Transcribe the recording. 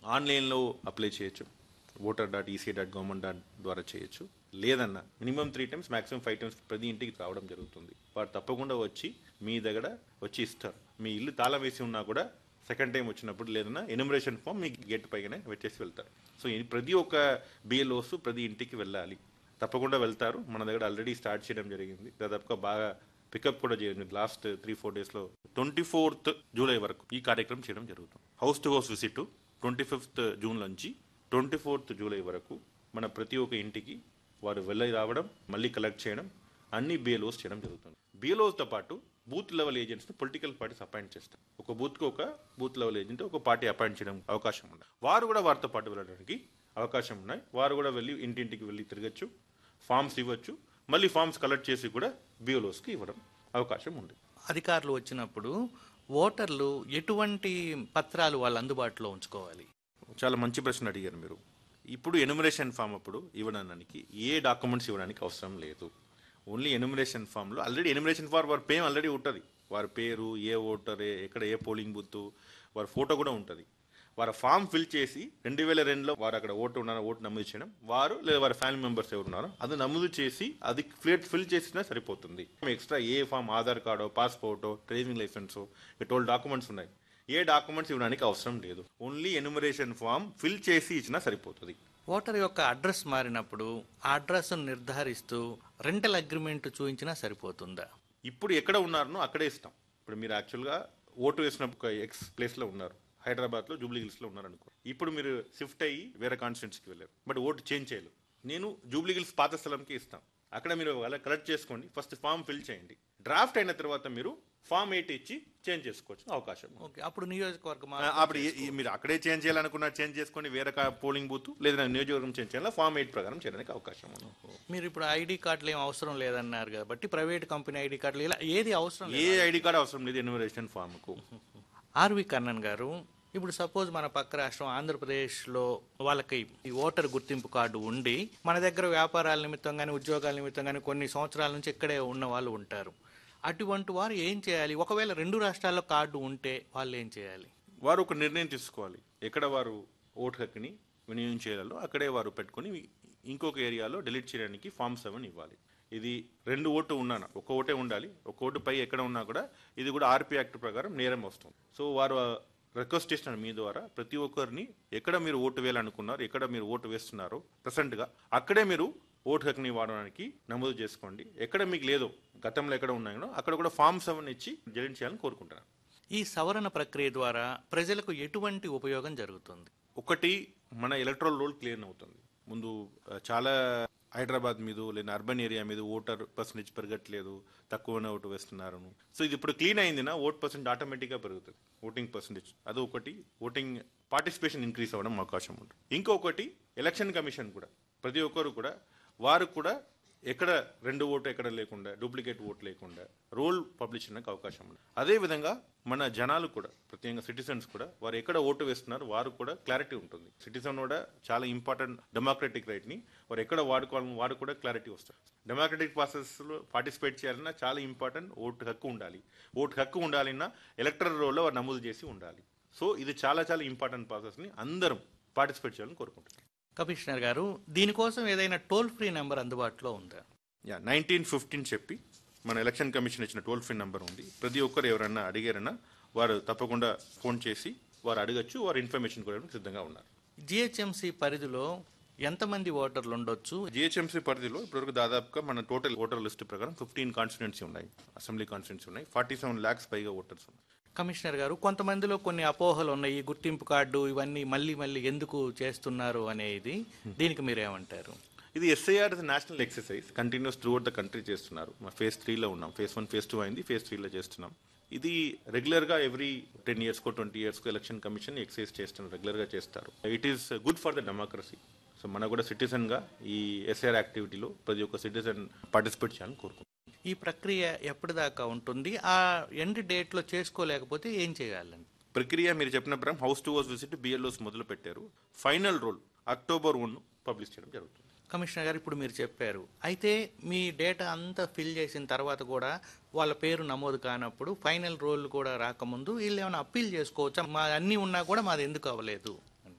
ఆన్లైన్లో అప్లై చేయొచ్చు voter dot EC dot government dot ద్వారా చేయొచ్చు లేదన్నా minimum three times maximum five times ప్రతి ఇంటికి రావడం జరుగుతుంది వారు తప్పకుండా వచ్చి మీ దగ్గర వచ్చి ఇస్తారు మీ ఇల్లు తాళం వేసి ఉన్నా కూడా సెకండ్ టైం వచ్చినప్పుడు లేదన్నా ఎనుమరేషన్ ఫామ్ మీ గేట్ పైగానే పెట్టేసి వెళ్తారు సో ఇది ప్రతి ఒక్క బిఎల్ఓస్ ప్రతి ఇంటికి వెళ్ళాలి తప్పకుండా వెళ్తారు మన దగ్గర ఆల్రెడీ స్టార్ట్ చేయడం జరిగింది దాదాపుగా బాగా పికప్ కూడా చేయండి లాస్ట్ త్రీ ఫోర్ డేస్లో ట్వంటీ ఫోర్త్ జూలై వరకు ఈ కార్యక్రమం చేయడం జరుగుతుంది house to house visit twenty fifth June నుంచి ట్వంటీ ఫోర్త్ జూలై వరకు మన ప్రతి ఒక్క ఇంటికి వారు వెళ్ళి రావడం మళ్ళీ కలెక్ట్ చేయడం అన్ని బిఎల్ఓస్ చేయడం జరుగుతుంది బిఎల్ఓస్తో పాటు బూత్ లెవెల్ ఏజెంట్స్ని పొలిటికల్ పార్టీస్ అపాయింట్ చేస్తారు ఒక బూత్కి ఒక బూత్ లెవెల్ ఏజెంట్ ఒక పార్టీ అపాయింట్ చేయడం అవకాశం ఉంది వారు కూడా వారితో పాటు వెళ్ళడానికి అవకాశం ఉన్నాయి వారు కూడా వెళ్ళి ఇంటింటికి వెళ్ళి తిరగచ్చు ఫామ్స్ ఇవ్వచ్చు మళ్ళీ ఫామ్స్ కలెక్ట్ చేసి కూడా బిఎల్ఓస్కి ఇవ్వడం అవకాశం ఉంది అధికారులు వచ్చినప్పుడు ఓటర్లు ఎటువంటి పత్రాలు వాళ్ళు అందుబాటులో ఉంచుకోవాలి చాలా మంచి ప్రశ్న అడిగారు మీరు ఇప్పుడు ఎనుమరేషన్ ఫామ్ అప్పుడు ఇవ్వడానికి ఏ డాక్యుమెంట్స్ ఇవ్వడానికి అవసరం లేదు ఓన్లీ ఎనుమరేషన్ ఫామ్లో ఆల్రెడీ ఎనుమరేషన్ ఫార్ వారి పేమ్ ఆల్రెడీ ఉంటుంది వారి పేరు ఏ ఓటర్ ఏ- ఎక్కడ ఏ పోలింగ్ బూత్ వారి ఫోటో కూడా ఉంటుంది వారి ఫామ్ ఫిల్ చేసి రెండు వేల రెండులో వారు అక్కడ ఓటు ఉన్నారో ఓటు నమోదు చేయడం వారు లేదా వారి ఫ్యామిలీ మెంబర్స్ ఎవరు ఉన్నారో అది నమోదు చేసి అది ఫ్లేట్ ఫిల్ చేసినా సరిపోతుంది ఎక్స్ట్రా ఏ ఫామ్ ఆధార్ కార్డో పాస్పోర్టో డ్రైవింగ్ లైసెన్సో ట్వెల్వ్ డాక్యుమెంట్స్ ఉన్నాయి ఏ డాక్యుమెంట్స్ ఇవ్వడానికి అవసరం లేదు ఓన్లీ ఎనుమరేషన్ ఫామ్ ఫిల్ చేసి ఇచ్చినా సరిపోతుంది ఓటర్ యొక్క అడ్రస్ మారినప్పుడు ఆ అడ్రస్ నిర్ధారిస్తూ రెంటల్ అగ్రిమెంట్ చూపించినా సరిపోతుందా ఇప్పుడు ఎక్కడ ఉన్నారనో అక్కడే ఇస్తాం ఇప్పుడు మీరు యాక్చువల్గా ఓటు వేసిన ఒక ఎక్స్ ప్లేస్లో ఉన్నారు హైదరాబాద్లో జూబ్లీ హిల్స్లో ఉన్నారు అనుకో ఇప్పుడు మీరు షిఫ్ట్ అయ్యి వేరే కాన్స్టిట్యూన్సీకి వెళ్ళారు బట్ ఓటు చేంజ్ చేయలేదు నేను జూబ్లీ హిల్స్ పాత స్థలంకి ఇస్తాం అక్కడ మీరు అలా కలెక్ట్ చేసుకోండి ఫస్ట్ ఫామ్ ఫిల్ చేయండి డ్రాఫ్ట్ అయిన తర్వాత మీరు ఫామ్ ఎయిట్ ఇచ్చి చేంజ్ చేసుకోవచ్చు అవకాశం ఉంది. ఓకే అప్పుడు నియోజకవర్గం ఆ, అప్పుడు ఏ- ఈ- మీరు అక్కడే చేంజ్ చేయాలనుకున్నా చేంజ్ చేసుకోండి వేరే కా- పోలింగ్ బూత్ లేదా నియోజకవర్గం చేంజ్ చేయాలి ఫామ్ ఎయిట్ ప్రకారం చేయడానికి అవకాశం ఉంది మీరు ఇప్పుడు ఐడి కార్డులు ఏం అవసరం లేదన్నారు కాబట్టి ప్రైవేట్ కంపెనీ ఐడి కార్డులు ఇలా ఏది అవసరం లేదు ఏ ఐడి కార్డ్ అవసరం లేదు ఎన్యూమరేషన్ ఫామ్కు ఆర్వి కర్ణన్ గారు ఇప్పుడు సపోజ్ మన పక్క రాష్ట్రం ఆంధ్రప్రదేశ్లో వాళ్ళకి ఈ ఓటర్ గుర్తింపు కార్డు ఉండి మన దగ్గర వ్యాపారాల నిమిత్తం కానీ ఉద్యోగాల నిమిత్తం కానీ కొన్ని సంవత్సరాల నుంచి ఇక్కడే ఉన్న వాళ్ళు ఉంటారు అటువంటి వారు ఏం చేయాలి ఒకవేళ రెండు రాష్ట్రాల్లో కార్డు ఉంటే వాళ్ళు ఏం చేయాలి వారు ఒక నిర్ణయం తీసుకోవాలి ఎక్కడ వారు ఓటు హక్కుని వినియోగించేయాలో అక్కడే వారు పెట్టుకొని ఇంకొక ఏరియాలో డిలీట్ చేయడానికి ఫామ్ సెవెన్ ఇవ్వాలి ఇది రెండు ఓటు ఉన్నాను ఒక ఓటే ఉండాలి ఒక ఓటు పై ఎక్కడ ఉన్నా కూడా ఇది కూడా ఆర్పీ యాక్ట్ ప్రకారం నేరం వస్తుంది సో వారు రిక్వెస్ట్ చేసిన మీ ద్వారా ప్రతి ఒక్కరిని ఎక్కడ మీరు ఓటు వేయాలనుకున్నారు ఎక్కడ మీరు ఓటు వేస్తున్నారో ప్రజెంట్గా అక్కడే మీరు ఓటు హక్కుని వాడడానికి నమోదు చేసుకోండి ఎక్కడ మీకు లేదో గతంలో ఎక్కడ ఉన్నాయో అక్కడ కూడా ఫామ్ సెవెన్ ఇచ్చి డిలీట్ చేయాలని కోరుకుంటున్నాను ఈ సవరణ ప్రక్రియ ద్వారా ప్రజలకు ఎటువంటి ఉపయోగం జరుగుతుంది ఒకటి మన ఎలక్ట్రల్ రోల్ క్లియర్ అవుతుంది ముందు ఆ, చాలా హైదరాబాద్ మీద లేదా అర్బన్ ఏరియా మీద ఓటర్ పర్సంటేజ్ పెరగట్లేదు తక్కువనే ఓటు వేస్తున్నారు సో ఇది ఇప్పుడు క్లీన్ అయిందినా ఓట్ పర్సెంట్ ఆటోమేటిక్గా పెరుగుతుంది ఓటింగ్ పర్సంటేజ్ అది ఒకటి ఓటింగ్ పార్టిసిపేషన్ ఇంక్రీస్ అవ్వడం అవకాశం ఉంటుంది ఇంకొకటి ఎలక్షన్ కమిషన్ కూడా ప్రతి ఒక్కరు కూడా వారు కూడా ఎక్కడ రెండు ఓటు ఎక్కడ లేకుండా డూప్లికేట్ ఓటు లేకుండా రోల్ పబ్లిష్ చేయడానికి అవకాశం ఉంది అదేవిధంగా మన జనాలు కూడా ప్రత్యేకంగా సిటిజన్స్ కూడా వారు ఎక్కడ ఓటు వేస్తున్నారు వారు కూడా క్లారిటీ ఉంటుంది సిటిజన్ కూడా చాలా ఇంపార్టెంట్ డెమోక్రటిక్ రైట్ని వారు ఎక్కడ వాడుకోవాలని వారు కూడా క్లారిటీ వస్తారు డెమోక్రటిక్ ప్రాసెస్లో పార్టిసిపేట్ చేయాలన్నా చాలా ఇంపార్టెంట్ ఓటు హక్కు ఉండాలి ఓటు హక్కు ఉండాలన్నా ఎలక్టరల్ రోల్లో వారు నమోదు చేసి ఉండాలి సో ఇది చాలా చాలా ఇంపార్టెంట్ ప్రాసెస్ని అందరం పార్టిసిపేట్ చేయాలని కోరుకుంటున్నాను కమిషనర్ గారు దీనికోసం ఏదైనా టోల్ ఫ్రీ నెంబర్ అందుబాటులో ఉందా యా నైన్టీన్ ఫిఫ్టీన్ చెప్పి మన ఎలక్షన్ కమిషన్ ఇచ్చిన టోల్ ఫ్రీ నెంబర్ ఉంది ప్రతి ఒక్కరు ఎవరన్నా అడిగారన్నా వారు తప్పకుండా ఫోన్ చేసి వారు అడగచ్చు వారు ఇన్ఫర్మేషన్ కూడా ఇవ్వడానికి సిద్ధంగా ఉన్నారు జిహెచ్ఎంసి పరిధిలో ఎంతమంది ఓటర్లు ఉండొచ్చు జిహెచ్ఎంసీ పరిధిలో ఇప్పటివరకు దాదాపుగా మన టోటల్ ఓటర్ లిస్ట్ ప్రకారం ఫిఫ్టీన్ కాన్స్టిట్యున్సీ ఉన్నాయి అసెంబ్లీ కాన్స్టిట్యున్సీ ఉన్నాయి ఫార్టీ సెవెన్ ల్యాక్స్ పైగా ఓటర్స్ ఉన్నాయి కమిషనర్ గారు కొంతమందిలో కొన్ని అపోహలు ఉన్నాయి ఈ గుర్తింపు కార్డు ఇవన్నీ మళ్ళీ మళ్ళీ ఎందుకు చేస్తున్నారు అనేది దీనికి మీరేమంటారు ఇది SIR is national exercise continues throughout the country చేస్తున్నారు మా ఫేజ్ త్రీలో ఉన్నాం ఫేజ్ వన్ ఫేజ్ టూ అయింది ఫేజ్ త్రీలో చేస్తున్నాం ఇది రెగ్యులర్గా ఎవ్రీ టెన్ ఇయర్స్కో ట్వంటీ ఇయర్స్కో ఎలక్షన్ కమిషన్ ఎక్సైజ్ చేస్తున్నారు రెగ్యులర్గా చేస్తారు it is good for the democracy so మన కూడా సిటిజన్గా ఈ ఎస్ఐఆర్ యాక్టివిటీలో ప్రతి ఒక్క సిటిజన్ పార్టిసిపేట్ చేయాలని కోరుకుంటున్నాం ఈ ప్రక్రియ ఎప్పటిదాకా ఉంటుంది ఆ ఎండ్ డేట్లో చేసుకోలేకపోతే ఏం చేయాలండి ప్రక్రియ మీరు చెప్పిన ప్రకారం house to house visit BLOs మొదలు పెట్టారు final roll October one publish చేయడం జరుగుతుంది కమిషనర్ గారు ఇప్పుడు మీరు చెప్పారు అయితే మీ డేటా అంతా ఫిల్ చేసిన తర్వాత కూడా వాళ్ళ పేరు నమోదు కానప్పుడు ఫైనల్ రోల్ కూడా రాకముందు వీళ్ళు ఏమైనా అప్పీల్ చేసుకోవచ్చా మా అన్నీ ఉన్నా కూడా మాది ఎందుకు అవ్వలేదు